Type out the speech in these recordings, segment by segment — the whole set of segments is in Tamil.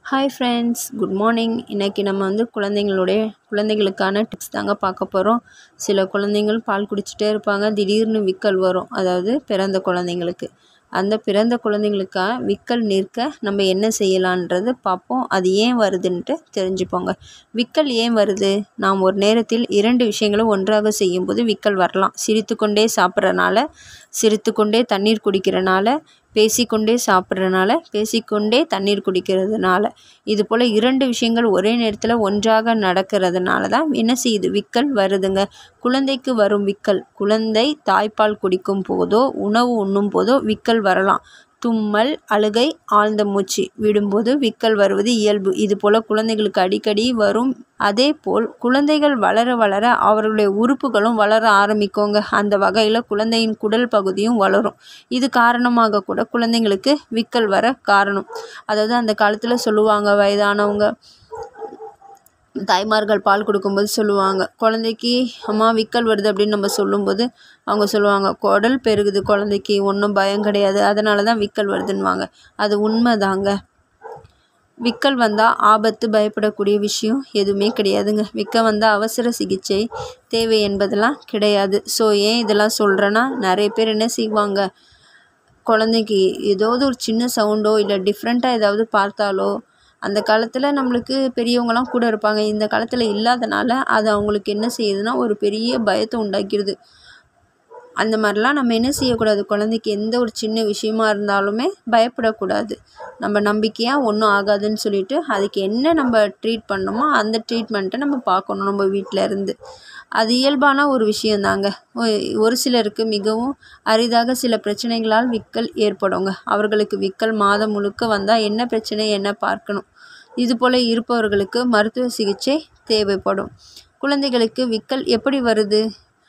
ஹாய் ஃப்ரெண்ட்ஸ் குட் மார்னிங் இன்றைக்கி நம்ம வந்து குழந்தைங்களுடைய குழந்தைகளுக்கான டிப்ஸ் தாங்க பார்க்க போகிறோம் சில குழந்தைங்கள் பால் குடிச்சிட்டே இருப்பாங்க திடீர்னு விக்கல் வரும் அதாவது பிறந்த குழந்தைங்களுக்கு அந்த பிறந்த குழந்தைங்களுக்காக விக்கல் நிற்க நம்ம என்ன செய்யலான்றது பார்ப்போம் அது ஏன் வருதுன்ட்டு தெரிஞ்சுப்போங்க விக்கல் ஏன் வருது நாம் ஒரு நேரத்தில் இரண்டு விஷயங்களும் ஒன்றாக செய்யும்போது விக்கல் வரலாம் சிரித்துக்கொண்டே சாப்பிட்றனால சிரித்துக்கொண்டே தண்ணீர் குடிக்கிறனால பேசிக்கொண்டே சாப்பிட்றனால பேசிக்கொண்டே தண்ணீர் குடிக்கிறதுனால இது போல் இரண்டு விஷயங்கள் ஒரே நேரத்தில் ஒன்றாக நடக்கிறதுனால தான் என்ன செய்யுது விக்கல் வருதுங்க குழந்தைக்கு வரும் விக்கல் குழந்தை தாய்ப்பால் குடிக்கும் போதோ உணவு உண்ணும் போதோ விக்கல் வரலாம் தும்மல் அழுகை ஆழ்ந்த மூச்சு விடும்போது விக்கல் வருவது இயல்பு இது போல் குழந்தைகளுக்கு அடிக்கடி வரும் அதே போல் குழந்தைகள் வளர வளர அவர்களுடைய உறுப்புகளும் வளர ஆரம்பிக்குங்க அந்த வகையில் குழந்தையின் குடல் பகுதியும் வளரும் இது காரணமாக கூட குழந்தைங்களுக்கு விக்கல் வர காரணம் அதாவது அந்த காலத்தில் சொல்லுவாங்க வயதானவங்க தாய்மார்கள் பால் கொடுக்கும்போது சொல்லுவாங்க குழந்தைக்கு அம்மா விக்கல் வருது அப்படின்னு நம்ம சொல்லும்போது அவங்க சொல்லுவாங்க குடல் பெருகுது குழந்தைக்கு ஒன்றும் பயம் கிடையாது அதனால தான் விக்கல் வருதுன்னுவாங்க அது உண்மைதாங்க விக்கல் வந்தால் ஆபத்து பயப்படக்கூடிய விஷயம் எதுவுமே கிடையாதுங்க விக்க வந்தால் அவசர சிகிச்சை தேவை என்பதெல்லாம் கிடையாது ஸோ ஏன் இதெல்லாம் சொல்கிறேன்னா நிறைய பேர் என்ன செய்வாங்க குழந்தைக்கு ஏதாவது ஒரு சின்ன சவுண்டோ இல்லை டிஃப்ரெண்ட்டாக ஏதாவது பார்த்தாலோ அந்த காலத்தில் நம்மளுக்கு பெரியவங்களாம் கூட இருப்பாங்க இந்த காலத்தில் இல்லாதனால அது அவங்களுக்கு என்ன செய்யுதுன்னா ஒரு பெரிய பயத்தை உண்டாக்கிடுது அந்த மாதிரிலாம் நம்ம என்ன செய்யக்கூடாது குழந்தைக்கு எந்த ஒரு சின்ன விஷயமா இருந்தாலுமே பயப்படக்கூடாது நம்ம நம்பிக்கையாக ஒன்றும் ஆகாதுன்னு சொல்லிட்டு அதுக்கு என்ன நம்ம ட்ரீட் பண்ணணுமோ அந்த ட்ரீட்மெண்ட்டை நம்ம பார்க்கணும் நம்ம வீட்டில் இருந்து அது இயல்பான ஒரு விஷயந்தாங்க ஒரு சிலருக்கு மிகவும் அரிதாக சில பிரச்சனைகளால் விக்கல் ஏற்படுங்க அவர்களுக்கு விக்கல் மாதம் முழுக்க வந்தால் என்ன பிரச்சனை என்ன பார்க்கணும் இது போல் இருப்பவர்களுக்கு மருத்துவ சிகிச்சை தேவைப்படும் குழந்தைகளுக்கு விக்கல் எப்படி வருது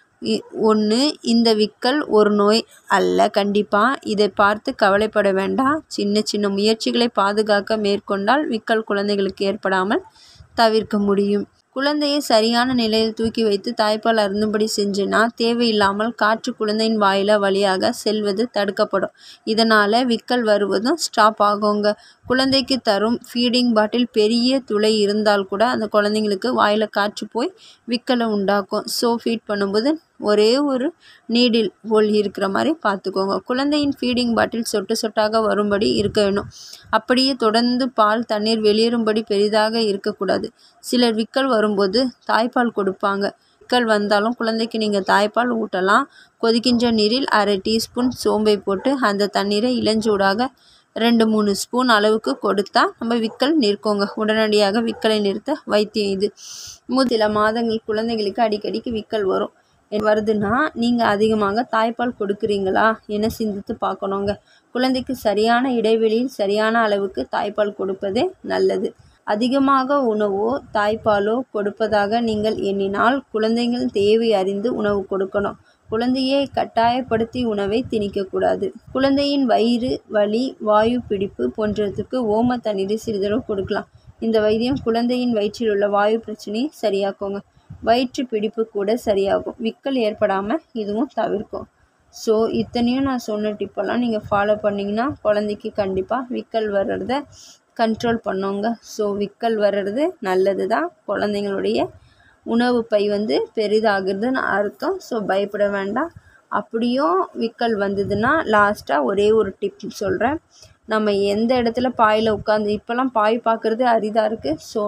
ஒன்று இந்த விக்கல் ஒரு நோய் அல்ல கண்டிப்பாக இதை பார்த்து கவலைப்பட வேண்டாம் சின்ன சின்ன முயற்சிகளை பாதுகாக்க மேற்கொண்டால் விக்கல் குழந்தைகளுக்கு ஏற்படாமல் தவிர்க்க முடியும் குழந்தையை சரியான நிலையில் தூக்கி வைத்து தாய்ப்பால் அருந்தும்படி செஞ்சுனா தேவையில்லாமல் காற்று குழந்தையின் வாயில வழியாக செல்வது தடுக்கப்படும் இதனால் விக்கல் வருவதும் ஸ்டாப் ஆகுங்க குழந்தைக்கு தரும் ஃபீடிங் பாட்டில் பெரிய துளை இருந்தால் கூட அந்த குழந்தைங்களுக்கு வாயில் காற்று போய் விக்கலை உண்டாக்கும் ஸோ ஃபீட் பண்ணும்போது ஒரே ஒரு நீடில் ஹோல் இருக்கிற மாதிரி பார்த்துக்கோங்க குழந்தையின் ஃபீடிங் பாட்டில் சொட்டு சொட்டாக வரும்படி இருக்க வேணும் அப்படியே தொடர்ந்து பால் தண்ணீர் வெளியேறும்படி பெரிதாக இருக்கக்கூடாது சிலர் விக்கல் வரும்போது தாய்ப்பால் கொடுப்பாங்க விக்கல் வந்தாலும் குழந்தைக்கு நீங்கள் தாய்ப்பால் ஊட்டலாம் கொதிக்கின்ற நீரில் அரை டீஸ்பூன் சோம்பை போட்டு அந்த தண்ணீரை இளஞ்சூடாக ரெண்டு மூணு ஸ்பூன் அளவுக்கு கொடுத்தா நம்ம விக்கல் நிற்கோங்க உடனடியாக விக்கலை நிறுத்த வைத்தியம் இது சில மாதங்கள் குழந்தைகளுக்கு அடிக்கடிக்கு விக்கல் வரும் வருதுன்னா நீங்கள் அதிகமாக தாய்ப்பால் கொடுக்குறீங்களா என சிந்தித்து பார்க்கணுங்க குழந்தைக்கு சரியான இடைவெளியில் சரியான அளவுக்கு தாய்ப்பால் கொடுப்பதே நல்லது அதிகமாக உணவோ தாய்ப்பாலோ கொடுப்பதாக நீங்கள் எண்ணினால் குழந்தைகள் தேவை அறிந்து உணவு கொடுக்கணும் குழந்தையை கட்டாயப்படுத்தி உணவை திணிக்கக்கூடாது குழந்தையின் வயிறு வலி வாயு பிடிப்பு போன்றதுக்கு ஓம தண்ணீர் சிறிதளவு கொடுக்கலாம் இந்த வைத்தியம் குழந்தையின் வயிற்றில் உள்ள வாயு பிரச்சனையை சரியாக்குங்க வயிற்று பிடிப்பு கூட சரியாகும் விக்கல் ஏற்படாமல் இதுவும் தவிர்க்கும் ஸோ இத்தனையும் நான் சொன்ன டிப்பெல்லாம் நீங்கள் ஃபாலோ பண்ணிங்கன்னா குழந்தைக்கு கண்டிப்பாக விக்கல் வர்றத கண்ட்ரோல் பண்ணுங்க ஸோ விக்கல் வர்றது நல்லது தான் குழந்தைங்களுடைய உணவு பை வந்து பெரிதாகிறதுன்னு அர்த்தம் ஸோ பயப்பட வேண்டாம் அப்படியும் விக்கல் வந்ததுன்னா லாஸ்ட்டாக ஒரே ஒரு டிப் சொல்கிறேன் நம்ம எந்த இடத்துல பாயில் உட்காந்து இப்போல்லாம் பாய் பார்க்குறது அரிதாக இருக்குது ஸோ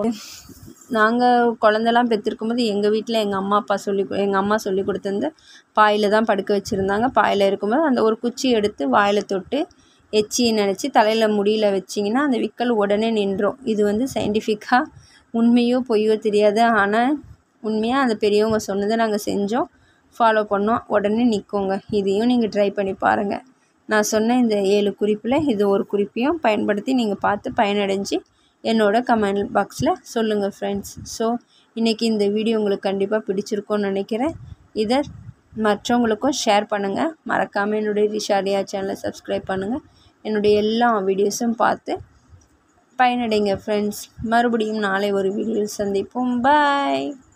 நாங்கள் குழந்தெல்லாம் பெற்றிருக்கும் போது எங்கள் வீட்டில் எங்கள் அம்மா அப்பா சொல்லி எங்கள் அம்மா சொல்லி கொடுத்துருந்து பாயில் தான் படுக்க வச்சுருந்தாங்க பாயில் இருக்கும்போது அந்த ஒரு குச்சி எடுத்து வாயில் தொட்டு எச்சியை நினச்சி தலையில் முடியில் வச்சிங்கன்னா அந்த விக்கல் உடனே நின்றோம் இது வந்து சயின்டிஃபிக்காக உண்மையோ பொய்யோ தெரியாது ஆனால் உண்மையாக அந்த பெரியவங்க சொன்னதை நாங்கள் செஞ்சோம் ஃபாலோ பண்ணோம் உடனே நிற்கோங்க இதையும் நீங்கள் ட்ரை பண்ணி பாருங்கள் நான் சொன்ன இந்த ஏழு குறிப்பில் இது ஒரு குறிப்பையும் பயன்படுத்தி நீங்கள் பார்த்து பயனடைஞ்சு என்னோடய கமெண்ட் பாக்ஸில் சொல்லுங்கள் ஃப்ரெண்ட்ஸ் ஸோ இன்றைக்கி இந்த வீடியோ உங்களுக்கு கண்டிப்பாக பிடிச்சிருக்கோன்னு நினைக்கிறேன் இதை மற்றவங்களுக்கும் ஷேர் பண்ணுங்கள் மறக்காமல் என்னுடைய ரிஷாரியா சேனலை சப்ஸ்கிரைப் பண்ணுங்கள் என்னுடைய எல்லா வீடியோஸும் பார்த்து பயனடைங்க ஃப்ரெண்ட்ஸ் மறுபடியும் நாளை ஒரு வீடியோவில் சந்திப்போம் பாய்